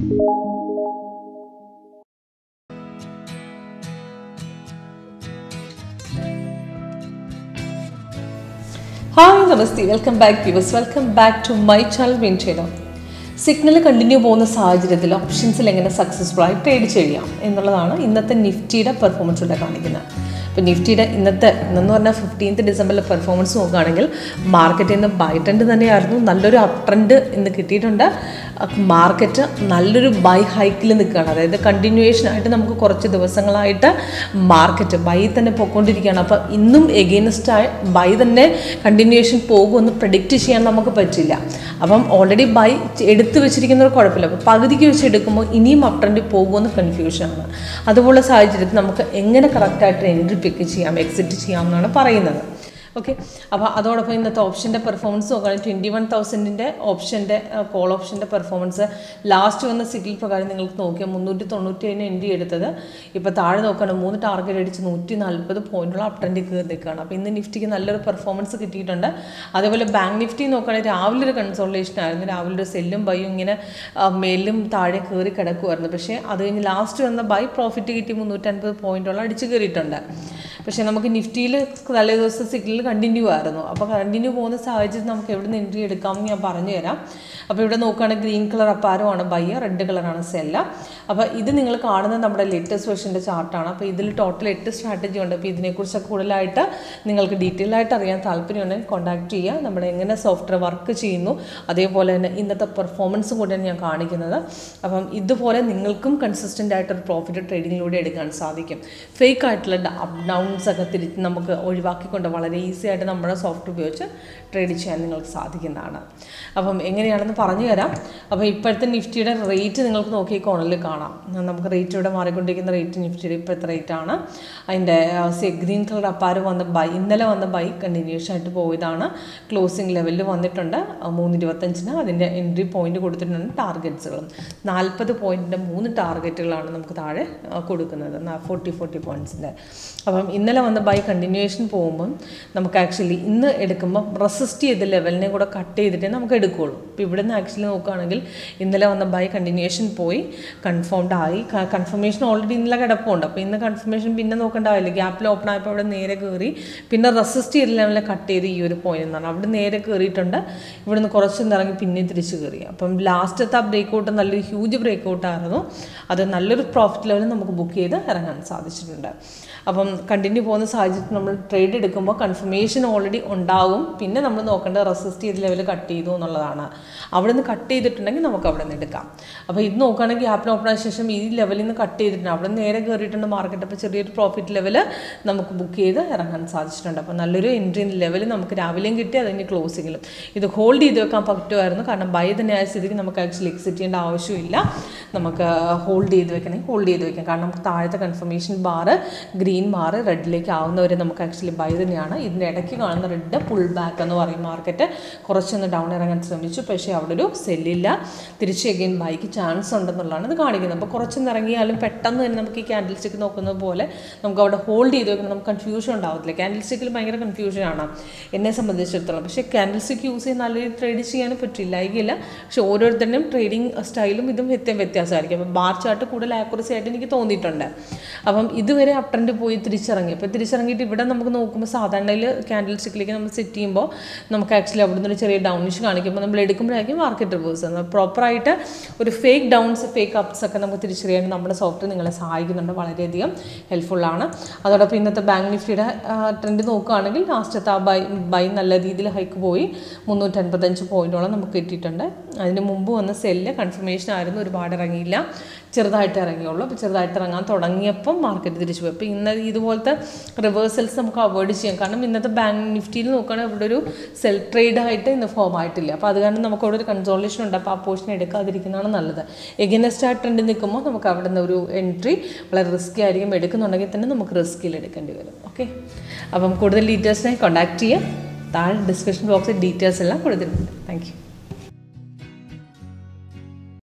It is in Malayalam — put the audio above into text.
ഹായ് നമസ്തേ welcome back viewers welcome back to my channel win ചെയ്യണം സിഗ്നൽ കണ്ടിന്യൂ പോകുന്ന സാഹചര്യത്തിൽ ഓപ്ഷൻസിൽ എങ്ങനെ സക്സസ്ഫുൾ ആയി ട്രേഡ് ചെയ്യാം എന്നുള്ളതാണ് ഇന്നത്തെ നിഫ്റ്റിയുടെ പെർഫോമൻസ് ഇവിടെ കാണിക്കുന്നത് ഇപ്പോൾ നിഫ്റ്റിയുടെ ഇന്നത്തെ ഇന്നെന്ന് പറഞ്ഞാൽ ഫിഫ്റ്റീൻത്ത് ഡിസംബറിലെ പെർഫോമൻസ് നോക്കുകയാണെങ്കിൽ മാർക്കറ്റിൽ നിന്ന് ബൈ ട്രെൻഡ് തന്നെയായിരുന്നു നല്ലൊരു അപ് ട്രെൻഡ് ഇന്ന് കിട്ടിയിട്ടുണ്ട് മാർക്കറ്റ് നല്ലൊരു ബൈ ഹൈക്കിൽ നിൽക്കുകയാണ് അതായത് കണ്ടിന്യൂവേഷൻ ആയിട്ട് നമുക്ക് കുറച്ച് ദിവസങ്ങളായിട്ട് മാർക്കറ്റ് ബൈ തന്നെ പോയിക്കൊണ്ടിരിക്കുകയാണ് അപ്പോൾ ഇന്നും എഗെയിൻസ്റ്റ് ആയി ബൈ തന്നെ കണ്ടിന്യൂവേഷൻ പോകുമെന്ന് പ്രഡിക്റ്റ് ചെയ്യാൻ നമുക്ക് പറ്റില്ല അപ്പം ഓൾറെഡി ബൈ എടുത്തു വെച്ചിരിക്കുന്ന ഒരു കുഴപ്പമില്ല അപ്പോൾ പകുതിക്ക് വെച്ച് എടുക്കുമ്പോൾ ഇനിയും അപ് ട്രെൻഡ് പോകുമെന്ന് കൺഫ്യൂഷനാണ് അതുപോലെ സാഹചര്യത്തിൽ നമുക്ക് എങ്ങനെ കറക്റ്റായിട്ട് എൻട്രി പിക്ക് ചെയ്യാം എക്സിറ്റ് ചെയ്യാം എന്നാണ് പറയുന്നത് ഓക്കെ അപ്പോൾ അതോടൊപ്പം ഇന്നത്തെ ഓപ്ഷൻ്റെ പെർഫോമൻസ് നോക്കുകയാണെങ്കിൽ ട്വൻറ്റി വൺ തൗസൻഡിൻ്റെ ഓപ്ഷൻ്റെ കോൾ ഓപ്ഷൻ്റെ പെർഫോമൻസ് ലാസ്റ്റ് വന്ന സിറ്റിൽ പ്രകാരം നിങ്ങൾക്ക് നോക്കിയാൽ മുന്നൂറ്റി തൊണ്ണൂറ്റി ഏഴിന് എൻട്രി എടുത്തത് ഇപ്പോൾ താഴെ നോക്കുകയാണെങ്കിൽ മൂന്ന് ടാർഗറ്റ് അടിച്ച് നൂറ്റി നാൽപ്പത് പോയിന്റുള്ള അപ് ട്രെൻഡിൽ കയറി നിൽക്കുകയാണ് അപ്പോൾ ഇന്ന് നിഫ്റ്റിക്ക് നല്ലൊരു പെർഫോമൻസ് കിട്ടിയിട്ടുണ്ട് അതേപോലെ ബാങ്ക് നിഫ്റ്റി നോക്കുകയാണെങ്കിൽ രാവിലെ ഒരു കൺസോൾട്ടേഷൻ ആയിരുന്നു രാവിലെ ഒരു സെല്ലും ബൈയും ഇങ്ങനെ ആ, മേലും താഴെ കയറി കിടക്കുമായിരുന്നു പക്ഷേ അത് കഴിഞ്ഞ് ലാസ്റ്റ് വന്ന ബൈ പ്രോഫിറ്റ് കിട്ടി മുന്നൂറ്റൻപത് പോയിന്റോളം അടിച്ച് കയറിയിട്ടുണ്ട് പക്ഷേ നമുക്ക് നിഫ്റ്റിയിൽ തലേ ദിവസം സിഗ്നൽ കണ്ടിന്യൂ ആയിരുന്നു അപ്പോൾ കണ്ടിന്യൂ പോകുന്ന സാഹചര്യത്തിൽ നമുക്ക് എവിടെ നിന്ന് എൻട്രി എടുക്കാമെന്ന് ഞാൻ പറഞ്ഞു തരാം അപ്പോൾ ഇവിടെ നോക്കുകയാണെങ്കിൽ ഗ്രീൻ കളർ അപ്പാരമാണ് ബയ്യ റെഡ് കളറാണ് സെല്ല അപ്പോൾ ഇത് നിങ്ങൾ കാണുന്നത് നമ്മുടെ ലേറ്റസ്റ്റ് വെർഷൻ്റെ ചാർട്ടാണ് അപ്പോൾ ഇതിൽ ടോട്ടൽ എട്ട് സ്ട്രാറ്റജി ഉണ്ട് അപ്പോൾ ഇതിനെക്കുറിച്ച് കൂടുതലായിട്ട് നിങ്ങൾക്ക് ഡീറ്റെയിൽ ആയിട്ട് അറിയാൻ താല്പര്യമുണ്ടെങ്കിൽ കോൺടാക്ട് ചെയ്യുക നമ്മുടെ എങ്ങനെ സോഫ്റ്റ്വെയർ വർക്ക് ചെയ്യുന്നു അതേപോലെ തന്നെ ഇന്നത്തെ പെർഫോമൻസും കൂടെയാണ് ഞാൻ കാണിക്കുന്നത് അപ്പം ഇതുപോലെ നിങ്ങൾക്കും കൺസിസ്റ്റൻ്റ് ആയിട്ടൊരു പ്രോഫിറ്റ് ട്രേഡിങ്ങിലൂടെ എടുക്കാൻ സാധിക്കും ഫേക്ക് ആയിട്ടുള്ള അപ്പ് ഡൗൺസ് ഒക്കെ തിരിച്ച് നമുക്ക് ഒഴിവാക്കിക്കൊണ്ട് വളരെ ഈസി ആയിട്ട് നമ്മുടെ സോഫ്റ്റ്വെയർ ഉപയോഗിച്ച് ട്രേഡ് ചെയ്യാൻ നിങ്ങൾക്ക് സാധിക്കുന്നതാണ് അപ്പം എങ്ങനെയാണെന്ന് പറഞ്ഞു തരാം അപ്പോൾ ഇപ്പോഴത്തെ നിഫ്റ്റിയുടെ റേറ്റ് നിങ്ങൾക്ക് നോക്കി കോണിൽ കാണാം നമുക്ക് റേറ്റ് ഇവിടെ മാറിക്കൊണ്ടിരിക്കുന്ന റേറ്റ് നിഫ്റ്റിയുടെ ഇപ്പോഴത്തെ റേറ്റ് ആണ് അതിൻ്റെ ഗ്രീൻ കളർ അപ്പാരം വന്ന ബൈ ഇന്നലെ വന്ന ബൈ കണ്ടിന്യൂഷൻ ആയിട്ട് പോയതാണ് ക്ലോസിംഗ് ലെവലിൽ വന്നിട്ടുണ്ട് ആ, മൂന്ന് ഇരുപത്തഞ്ചിന് അതിൻ്റെ എൻട്രി പോയിന്റ് കൊടുത്തിട്ടുണ്ട് ടാർഗറ്റ്സുകളും നാൽപ്പത് പോയിൻറ്റിൻ്റെ മൂന്ന് ടാർഗറ്റുകളാണ് നമുക്ക് താഴെ ആ, കൊടുക്കുന്നത് ഫോർട്ടി ഫോർട്ടി പോയിൻറ്റ്സിൻ്റെ അപ്പം ഇന്നലെ വന്ന ബൈ കണ്ടിന്യൂവേഷൻ പോകുമ്പം നമുക്ക് ആക്ച്വലി ഇന്ന് എടുക്കുമ്പോൾ റെസിസ്റ്റ് ചെയ്ത ലെവലിനെ കൂടെ കട്ട് ചെയ്തിട്ടേ നമുക്ക് എടുക്കുകയുള്ളൂ ഇപ്പോൾ ഇവിടെ നിന്ന് ആക്ച്വലി നോക്കുകയാണെങ്കിൽ ഇന്നലെ വന്ന ബൈ കണ്ടിന്യൂവേഷൻ പോയി കൺഫേംഡ് ആയി കൺഫർമേഷൻ ഓൾറെഡി ഇന്നലെ കിടപ്പുണ്ട് അപ്പോൾ ഇന്ന് കൺഫർമേഷൻ പിന്നെ നോക്കേണ്ടാവില്ല ഗ്യാപ്പിൽ ഓപ്പൺ ആയപ്പോൾ അവിടെ നേരെ കയറി പിന്നെ റെസിസ്റ്റ് ചെയ്ത ലെവലിനെ കട്ട് ചെയ്ത് ഈ ഒരു പോയിന്റ് എന്നാണ് അവിടെ നേരെ കയറിയിട്ടുണ്ട് ഇവിടെ നിന്ന് കുറച്ച് ഇറങ്ങി പിന്നെ തിരിച്ച് കയറി അപ്പം ലാസ്റ്റത്തെ ആ ബ്രേക്ക് ഔട്ട് നല്ലൊരു ഹ്യൂജ് ബ്രേക്ക് ഔട്ടായിരുന്നു അത് നല്ലൊരു പ്രോഫിറ്റ് ലെവൽ നമുക്ക് ബുക്ക് ചെയ്ത് ഇറങ്ങാൻ സാധിച്ചിട്ടുണ്ട് അപ്പം കണ്ടിന്യൂ പോകുന്ന സാഹചര്യത്തിൽ നമ്മൾ ട്രേഡ് എടുക്കുമ്പോൾ കൺഫർമേഷൻ ഓൾറെഡി ഉണ്ടാവും പിന്നെ നമ്മൾ നോക്കേണ്ടത് റെസിസ്റ്റ് ചെയ്ത ലെവൽ കട്ട് ചെയ്തു എന്നുള്ളതാണ് അവിടെ നിന്ന് കട്ട് ചെയ്തിട്ടുണ്ടെങ്കിൽ നമുക്ക് അവിടെ നിന്ന് എടുക്കാം അപ്പോൾ ഇത് നോക്കുകയാണെങ്കിൽ ഗ്യാപ്പിൽ ഓപ്പൺ ആയ ശേഷം ഈ ലെവലിൽ നിന്ന് കട്ട് ചെയ്തിട്ടുണ്ട് അവിടെ നിന്ന് നേരെ കയറിയിട്ടുണ്ട് മാർക്കറ്റ് അപ്പോൾ ചെറിയൊരു പ്രോഫിറ്റ് ലെവൽ നമുക്ക് ബുക്ക് ചെയ്ത് ഇറങ്ങാൻ സാധിച്ചിട്ടുണ്ട് അപ്പോൾ നല്ലൊരു എൻട്രി ലെവൽ നമുക്ക് രാവിലെയും കിട്ടി അത് കഴിഞ്ഞ് ക്ലോസിങ്ങിലും ഇത് ഹോൾഡ് ചെയ്ത് വെക്കാൻ പറ്റുമായിരുന്നു കാരണം ബൈ തന്നെ ആയ സ്ഥിതിക്ക് നമുക്ക് ആക്ച്വലി എക്സിറ്റ് ചെയ്യേണ്ട ആവശ്യമില്ല നമുക്ക് ഹോൾഡ് ചെയ്ത് വെക്കണമെങ്കിൽ ഹോൾഡ് ചെയ്ത് വെക്കാം കാരണം നമുക്ക് താഴത്തെ കൺഫർമേഷൻ ബാറ് ഗ്രീൻ ബാറ് റെഡിലേക്ക് ആവുന്നവരെ നമുക്ക് ആക്ച്വലി ബൈ തന്നെയാണ് ഇതിൻ്റെ ഇടയ്ക്ക് കാണുന്ന റെഡ് പുൾ ബാക്ക് എന്ന് പറയും മാർക്കറ്റ് കുറച്ചൊന്ന് ഡൗൺ ഇറങ്ങാൻ ശ്രമിച്ചു പക്ഷേ അവിടെ ഒരു സെല്ലില്ല തിരിച്ച് എഗെയിൻ ബൈക്ക് ചാൻസ് ഉണ്ടെന്നുള്ളതാണ് ഇത് കാണിക്കുന്നത് അപ്പോൾ കുറച്ചൊന്ന് ഇറങ്ങിയാലും പെട്ടെന്ന് തന്നെ നമുക്ക് ഈ ക്യാൻഡിൽ സ്റ്റിക്ക് നോക്കുന്നത് പോലെ നമുക്ക് അവിടെ ഹോൾഡ് ചെയ്ത് വെക്കണം നമുക്ക് കൺഫ്യൂഷൻ ഉണ്ടാവത്തില്ല ക്യാൻഡിൽ സ്റ്റിക്കിൽ ഭയങ്കര കൺഫ്യൂഷനാണ് എന്നെ സംബന്ധിച്ചിടത്തോളം പക്ഷേ ക്യാൻഡിൽ സ്റ്റിക്ക് യൂസ് ചെയ്ത് നല്ല രീതിയിൽ ട്രേഡ് ചെയ്യാനും പറ്റില്ല ഇല്ല പക്ഷേ ഓരോരുത്തരുടെയും ട്രേഡിംഗ് സ്റ്റൈലും ഇതും വ്യത്യം വ്യത്യാസമായിരിക്കും അപ്പോൾ ബാർ ചാർട്ട് കൂടുതൽ ആക്യുറസി ആയിട്ട് എനിക്ക് തോന്നിയിട്ടുണ്ട് അപ്പം ഇതുവരെ അപ് ട്രെൻഡ് പോയി തിരിച്ചിറങ്ങി അപ്പോൾ തിരിച്ചിറങ്ങിയിട്ട് ഇവിടെ നമുക്ക് നോക്കുമ്പോൾ സാധാരണയിൽ ക്യാൻഡിൽ സ്റ്റിക്കിലേക്ക് നമ്മൾ സെറ്റ് ചെയ്യുമ്പോൾ നമുക്ക് ആക്ച്വലി അവിടെ നിന്ന് ഒരു ചെറിയ ഡൗണിഷ് കാണിക്കുമ്പോൾ നമ്മൾ എടുക്കുമ്പോഴായിരിക്കും മാർക്കറ്റ് റിവേഴ്സ് പ്രോപ്പറായിട്ട് ഒരു ഫേക്ക് ഡൗൺസ് ഫേക്ക് അപ്സ് ഒക്കെ നമുക്ക് തിരിച്ചറിയാൻ നമ്മുടെ സോഫ്റ്റ്വെയർ നിങ്ങളെ സഹായിക്കുന്നുണ്ട് വളരെയധികം ഹെൽപ്ഫുള്ളാണ് അതോടൊപ്പം ഇന്നത്തെ ബാങ്ക് നിഫ്റ്റിയുടെ ട്രെൻഡ് നോക്കുകയാണെങ്കിൽ ലാസ്റ്റത്തെ ആ ബൈ ബൈ നല്ല രീതിയിൽ ഹൈക്ക് പോയി മുന്നൂറ്റൻപത്തഞ്ച് പോയിന്റോളം നമുക്ക് കിട്ടിയിട്ടുണ്ട് അതിന് മുമ്പ് വന്ന സെല്ല് കൺഫർമേഷൻ ആയിരുന്നു ഒരുപാട് ഇറങ്ങിയില്ല ചെറുതായിട്ട് ഇറങ്ങിയുള്ളൂ അപ്പോൾ ചെറുതായിട്ട് ഇറങ്ങാൻ തുടങ്ങിയപ്പം മാർക്കറ്റ് തിരിച്ചു പോയി അപ്പോൾ ഇന്ന് ഇതുപോലത്തെ റിവേഴ്സൽസ് നമുക്ക് അവോയ്ഡ് ചെയ്യാം കാരണം ഇന്നത്തെ ബാങ്ക് നിഫ്റ്റിയിൽ നോക്കുകയാണെങ്കിൽ ഇവിടെ ഒരു സെൽ ട്രേഡ് ആയിട്ട് ഇന്ന് ഫോം ആയിട്ടില്ല അപ്പോൾ അത് കാരണം നമുക്ക് അവിടെ ഒരു കൺസോളേഷൻ ഉണ്ട് അപ്പോൾ ആ പോർഷൻ എടുക്കാതിരിക്കുന്നതാണ് നല്ലത് എഗനസ്റ്റ് ആ ട്രെൻഡ് നിൽക്കുമ്പോൾ നമുക്ക് അവിടെ നിന്ന് ഒരു എൻട്രി വളരെ റിസ്കി ആയിരിക്കും എടുക്കുന്നുണ്ടെങ്കിൽ തന്നെ നമുക്ക് റിസ്കിൽ എടുക്കേണ്ടി വരും ഓക്കെ അപ്പം കൂടുതൽ ഡീറ്റെയിൽസിനായി കോൺടാക്ട് ചെയ്യുക താഴെ ഡിസ്ക്രിപ്ഷൻ ബോക്സിൽ ഡീറ്റെയിൽസ് എല്ലാം കൊടുത്തിട്ടുണ്ട് താങ്ക് യു